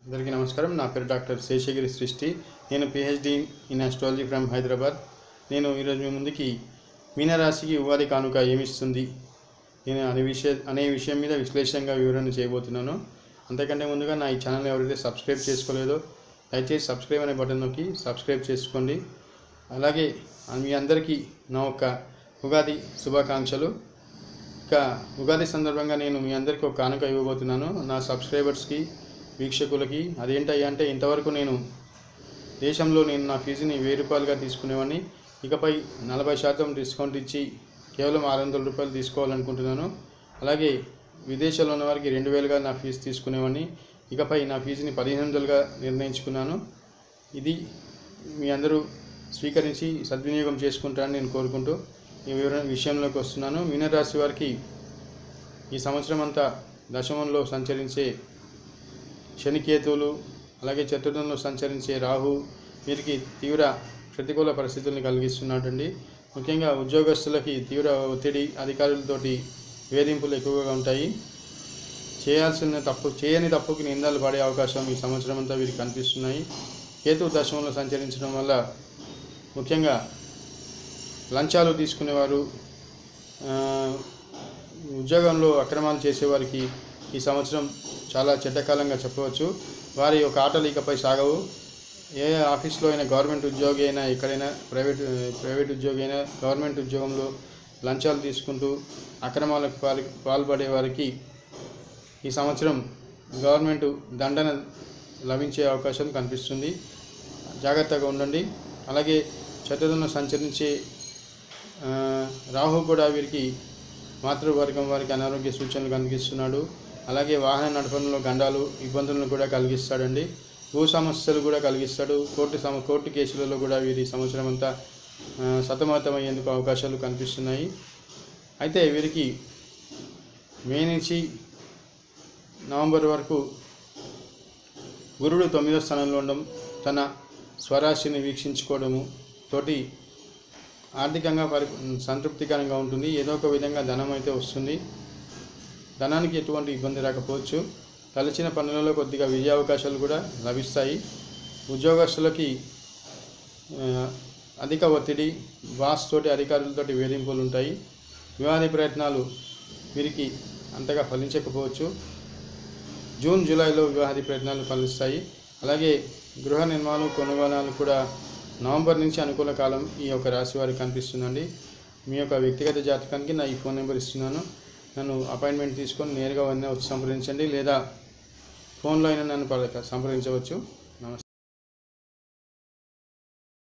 అందరికీ నమస్కారం నా పేరు డాక్టర్ శేషగిరి సృష్టి నేను PhD in astrology from Hyderabad నేను ఈరోజు మీ ముందుకి మీనరాశికి ఉగాది కానుక ఏమిస్తుంది నేను అనే విషయ అనే విషయం మీద విశ్లేషణగా వివరణ చేయబోతున్నాను అంతకంటే ముందుగా నా ఈ ఛానల్ ఎవరైతే సబ్స్క్రైబ్ చేసుకోలేదో దయచేసి సబ్స్క్రైబ్ అనే బటన్ నొక్కి సబ్స్క్రైబ్ చేసుకోండి అలాగే మీ అందరికీ నా యొక్క ఉగాది శుభాకాంక్షలు ఇక ఉగాది సందర్భంగా నేను మీ అందరికీ ఒక కానుక ఇవ్వబోతున్నాను నా సబ్స్క్రైబర్స్కి వీక్షకులకి అదేంటయ్యా అంటే ఇంతవరకు నేను దేశంలో నేను నా ఫీజుని వెయ్యి రూపాయలుగా తీసుకునేవాడిని ఇకపై నలభై శాతం డిస్కౌంట్ ఇచ్చి కేవలం ఆరు వందల రూపాయలు తీసుకోవాలనుకుంటున్నాను అలాగే విదేశాల్లో ఉన్న వారికి రెండు వేలుగా నా ఫీజు తీసుకునేవాడిని ఇకపై నా ఫీజుని పదిహేను వందలుగా నిర్ణయించుకున్నాను ఇది మీ అందరూ స్వీకరించి సద్వినియోగం చేసుకుంటారని నేను కోరుకుంటూ ఈ వివరణ విషయంలోకి వస్తున్నాను మీనరాశి వారికి ఈ సంవత్సరం అంతా దశమంలో సంచరించే శనికేతువులు అలాగే చతుర్థంలో సంచరించే రాహు వీరికి తీవ్ర ప్రతికూల పరిస్థితుల్ని కలిగిస్తున్నాడండి ముఖ్యంగా ఉద్యోగస్తులకి తీవ్ర ఒత్తిడి అధికారులతోటి వేధింపులు ఎక్కువగా ఉంటాయి చేయాల్సిన తప్పు చేయని తప్పుకి నిందలు పడే అవకాశం ఈ సంవత్సరం అంతా వీరికి కనిపిస్తున్నాయి కేతు దశమంలో సంచరించడం వల్ల ముఖ్యంగా లంచాలు తీసుకునేవారు ఆ, ఉద్యోగంలో అక్రమాలు చేసేవారికి ఈ సంవత్సరం చాలా చెడ్డకాలంగా చెప్పవచ్చు వారి యొక్క ఆటలు ఇకపై సాగవు ఏ ఆఫీస్లో అయినా గవర్నమెంట్ ఉద్యోగి అయినా ఎక్కడైనా ప్రైవేట్ ప్రైవేట్ ఉద్యోగి అయినా గవర్నమెంట్ ఉద్యోగంలో లంచాలు తీసుకుంటూ అక్రమాలకు పాల్ పాల్పడే వారికి ఈ సంవత్సరం గవర్నమెంట్ దండన లభించే అవకాశం కనిపిస్తుంది జాగ్రత్తగా ఉండండి అలాగే చతుర్థంలో సంచరించే ఆ, రాహు కూడా వీరికి మాతృవర్గం వారికి అనారోగ్య సూచనలు కలిగిస్తున్నాడు అలాగే వాహన నడపడంలో గండాలు ఇబ్బందులను కూడా కలిగిస్తాడండి భూ సమస్యలు కూడా కలిగిస్తాడు కోర్టు సమ కోర్టు కేసులలో కూడా వీరి సంవత్సరం అంతా ఆ, సతమతమయ్యేందుకు అవకాశాలు కనిపిస్తున్నాయి అయితే వీరికి మే నుంచి నవంబర్ వరకు గురుడు తొమ్మిదో స్థానంలో ఉండడం తన స్వరాశిని వీక్షించుకోవడము తోటి ఆర్థికంగా పరి సంతృప్తికరంగా ఉంటుంది ఏదో ఒక విధంగా ధనం అయితే వస్తుంది ధనానికి ఎటువంటి ఇబ్బంది రాకపోవచ్చు తలచిన పనులలో కొద్దిగా విజయ అవకాశాలు కూడా లభిస్తాయి ఉద్యోగస్తులకి ఆ, అధిక ఒత్తిడి బాస్ తోటి అధికారులతోటి వేధింపులు ఉంటాయి వివాహ ప్రయత్నాలు వీరికి అంతగా ఫలించకపోవచ్చు జూన్ జూలైలో వివాహాది ప్రయత్నాలు ఫలిస్తాయి అలాగే గృహ నిర్మాణం కొనుగోలు కూడా నవంబర్ నుంచి అనుకూల కాలం ఈ యొక్క రాశి వారికి కనిపిస్తుందండి మీ యొక్క వ్యక్తిగత జాతకానికి నా ఈ ఫోన్ నెంబర్ ఇస్తున్నాను నన్ను అపాయింట్మెంట్ తీసుకొని నేరుగా వన్న వచ్చి సంప్రదించండి లేదా ఫోన్లో అయినా నన్ను ప- సంప్రదించవచ్చు